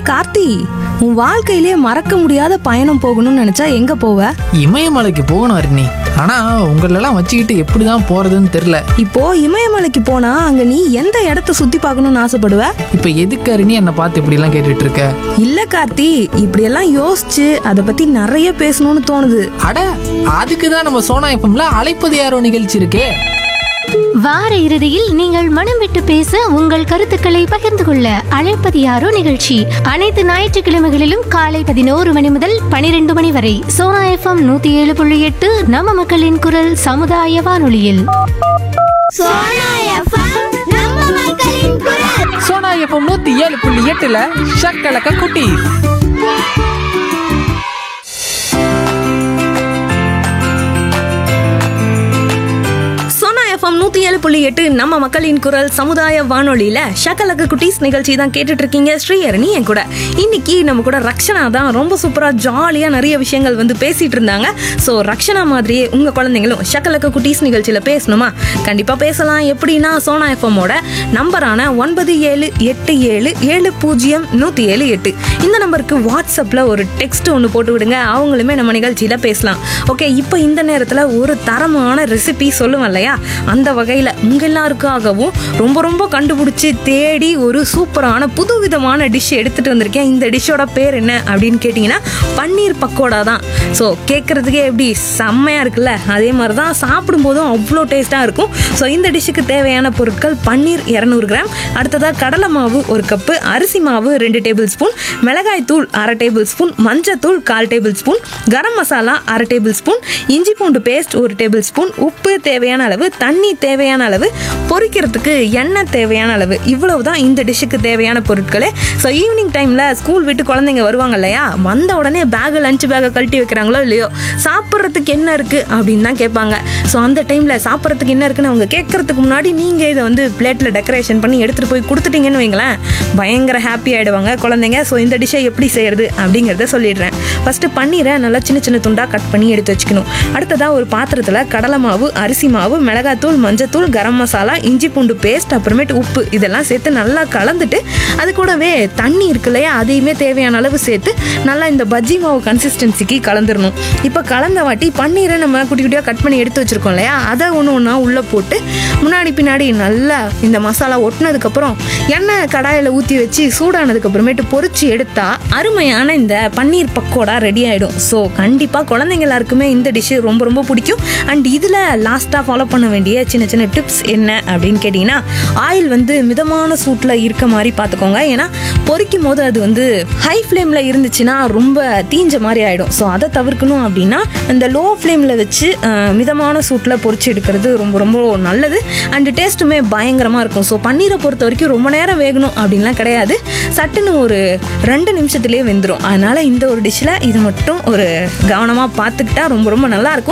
கார்த்தி உன் வாழ்க்கையிலேயே மறக்க முடியாத பயணம் போகணும்னு நினைச்சா எங்க போவ இமயமலைக்கு போகணும் அருணி ஆனா உங்களெல்லாம் வச்சுக்கிட்டு எப்படிதான் போறதுன்னு தெரியல இப்போ இமயமலைக்கு போனா அங்க நீ எந்த இடத்த சுத்தி பார்க்கணும்னு ஆசைப்படுவ இப்ப எதுக்கு அருணி என்னை பார்த்து இப்படி எல்லாம் கேட்டுட்டு இருக்க இல்ல கார்த்தி இப்படியெல்லாம் யோசிச்சு அதை பத்தி நிறைய பேசணும்னு தோணுது அட அதுக்கு தான் நம்ம சோனா எஃப்எம்ல அழைப்பது யாரோ நிகழ்ச்சி இருக்கே வார இறுதியில் நீங்கள் மனம் விட்டு பேச உங்கள் கருத்துக்களை பகிர்ந்து கொள்ள அழைப்பது யாரோ நிகழ்ச்சி அனைத்து ஞாயிற்றுக்கிழமைகளிலும் காலை பதினோரு மணி முதல் பனிரெண்டு மணி வரை சோனா எஃப்எம் நூத்தி ஏழு புள்ளி எட்டு நம்ம மக்களின் குரல் சமுதாய வானொலியில் சோனா எஃப்எம் நம்ம மக்களின் குரல் சோனா எஃப்எம் நூத்தி ஏழு புள்ளி எட்டுல ஷக்கலக்க குட்டி சோனா எஃப்எம் நூத்தி ஏழு புள்ளி எட்டு நம்ம மக்களின் குரல் சமுதாய வானொலியில ஷக்கலக்க குட்டீஸ் நிகழ்ச்சி தான் கேட்டுட்டு இருக்கீங்க ஸ்ரீஹரணி என் கூட இன்னைக்கு நம்ம கூட ரக்ஷனா தான் ரொம்ப சூப்பரா ஜாலியா நிறைய விஷயங்கள் வந்து பேசிட்டு இருந்தாங்க ஸோ ரக்ஷனா மாதிரியே உங்க குழந்தைங்களும் ஷக்கலக்க குட்டீஸ் நிகழ்ச்சியில பேசணுமா கண்டிப்பா பேசலாம் எப்படின்னா சோனா எஃப்எம்மோட நம்பரான ஒன்பது ஏழு எட்டு ஏழு ஏழு பூஜ்ஜியம் நூத்தி ஏழு எட்டு இந்த நம்பருக்கு வாட்ஸ்அப்ல ஒரு டெக்ஸ்ட் ஒன்று போட்டு விடுங்க அவங்களுமே நம்ம நிகழ்ச்சியில பேசலாம் ஓகே இப்போ இந்த நேரத்துல ஒரு தரமான ரெசிபி சொல்லுவேன் இல்லையா அந்த வகையில உங்க எல்லாருக்காகவும் ரொம்ப ரொம்ப கண்டுபிடிச்சி தேடி ஒரு சூப்பரான புதுவிதமான டிஷ் எடுத்துட்டு வந்திருக்கேன் இந்த டிஷ்ஷோட பேர் என்ன அப்படின்னு கேட்டிங்கன்னா பன்னீர் பக்கோடா தான் ஸோ கேட்குறதுக்கே எப்படி செம்மையா இருக்குல்ல அதே மாதிரி தான் சாப்பிடும்போதும் அவ்வளோ டேஸ்ட்டாக இருக்கும் ஸோ இந்த டிஷ்ஷுக்கு தேவையான பொருட்கள் பன்னீர் இரநூறு கிராம் அடுத்ததாக கடலை மாவு ஒரு கப்பு அரிசி மாவு ரெண்டு டேபிள் ஸ்பூன் மிளகாய் தூள் அரை டேபிள் ஸ்பூன் மஞ்சத்தூள் கால் டேபிள் ஸ்பூன் கரம் மசாலா அரை டேபிள் ஸ்பூன் இஞ்சி பூண்டு பேஸ்ட் ஒரு டேபிள் ஸ்பூன் உப்பு தேவையான அளவு தண்ணி தேவையான அளவு பொரிக்கிறதுக்கு எண்ணெய் தேவையான அளவு இவ்வளவு தான் இந்த டிஷ்ஷுக்கு தேவையான பொருட்களே ஸோ ஈவினிங் டைமில் ஸ்கூல் விட்டு குழந்தைங்க வருவாங்க இல்லையா வந்த உடனே பேகு லஞ்ச் பேக்கை கழட்டி வைக்கிறாங்களோ இல்லையோ சாப்பிட்றதுக்கு என்ன இருக்குது அப்படின்னு தான் கேட்பாங்க ஸோ அந்த டைமில் சாப்பிட்றதுக்கு என்ன இருக்குன்னு அவங்க கேட்கறதுக்கு முன்னாடி நீங்கள் இதை வந்து பிளேட்டில் டெக்கரேஷன் பண்ணி எடுத்துகிட்டு போய் கொடுத்துட்டீங்கன்னு வைங்களேன் பயங்கர ஹாப்பி ஆகிடுவாங்க குழந்தைங்க ஸோ இந்த டிஷ்ஷை எப்படி செய்யறது அப்படிங்கிறத சொல்லிடுறேன் ஃபஸ்ட்டு பன்னீரை நல்லா சின்ன சின்ன துண்டாக கட் பண்ணி எடுத்து வச்சுக்கணும் அடுத்ததாக ஒரு பாத்திரத்தில் கடலை மாவு அரிசி மாவு மிளகாத்தூள் மஞ்சத்தூள் கரம் மசாலா இஞ்சி பூண்டு பேஸ்ட் அப்புறமேட்டு உப்பு இதெல்லாம் சேர்த்து நல்லா கலந்துட்டு அது கூடவே தண்ணி இருக்கு இல்லையா அதையுமே தேவையான அளவு சேர்த்து நல்லா இந்த பஜ்ஜி மாவு கன்சிஸ்டன்சிக்கு கலந்துடணும் இப்போ கலந்த வாட்டி பன்னீரை நம்ம குட்டி குட்டியாக கட் பண்ணி எடுத்து வச்சிருக்கோம் இல்லையா அதை ஒன்று ஒன்றா உள்ளே போட்டு முன்னாடி பின்னாடி நல்லா இந்த மசாலா ஒட்டினதுக்கப்புறம் எண்ணெய் கடாயில் ஊற்றி வச்சு சூடானதுக்கு அப்புறமேட்டு பொரிச்சு எடுத்தா அருமையான இந்த பன்னீர் பக்கோடா ரெடி ஆகிடும் ஸோ கண்டிப்பாக குழந்தைங்க எல்லாருக்குமே இந்த டிஷ்ஷு ரொம்ப ரொம்ப பிடிக்கும் அண்ட் இதில் லாஸ்ட்டாக ஃபாலோ பண்ண வேண்டிய சின்ன சின்ன டிப்ஸ் என்ன அப்படின்னு கேட்டிங்கன்னா ஆயில் வந்து மிதமான சூட்டில் இருக்க மாதிரி பார்த்துக்கோங்க ஏன்னா பொரிக்கும் போது அது வந்து ஹை ஃப்ளேமில் இருந்துச்சுன்னா ரொம்ப தீஞ்ச மாதிரி ஆகிடும் ஸோ அதை தவிர்க்கணும் அப்படின்னா இந்த லோ ஃப்ளேமில் வச்சு அஹ், மிதமான சூட்டில் பொரிச்சு எடுக்கிறது ரொம்ப ரொம்ப நல்லது அண்ட் டேஸ்ட்டுமே பயங்கரமாக இருக்கும் ஸோ பன்னீரை பொறுத்த வரைக்கும் ரொம்ப நேரம் வேகணும் அப்படின்லாம் கிடையாது சட்டுன்னு ஒரு ரெண்டு நிமிஷத்துலேயே வெந்துடும் அதனால் இந்த ஒரு டிஷ்ஷில் இது மட்டும் ஒரு கவனமாக பார்த்துக்கிட்டா ரொம்ப ரொம்ப நல்லா இருக்கும்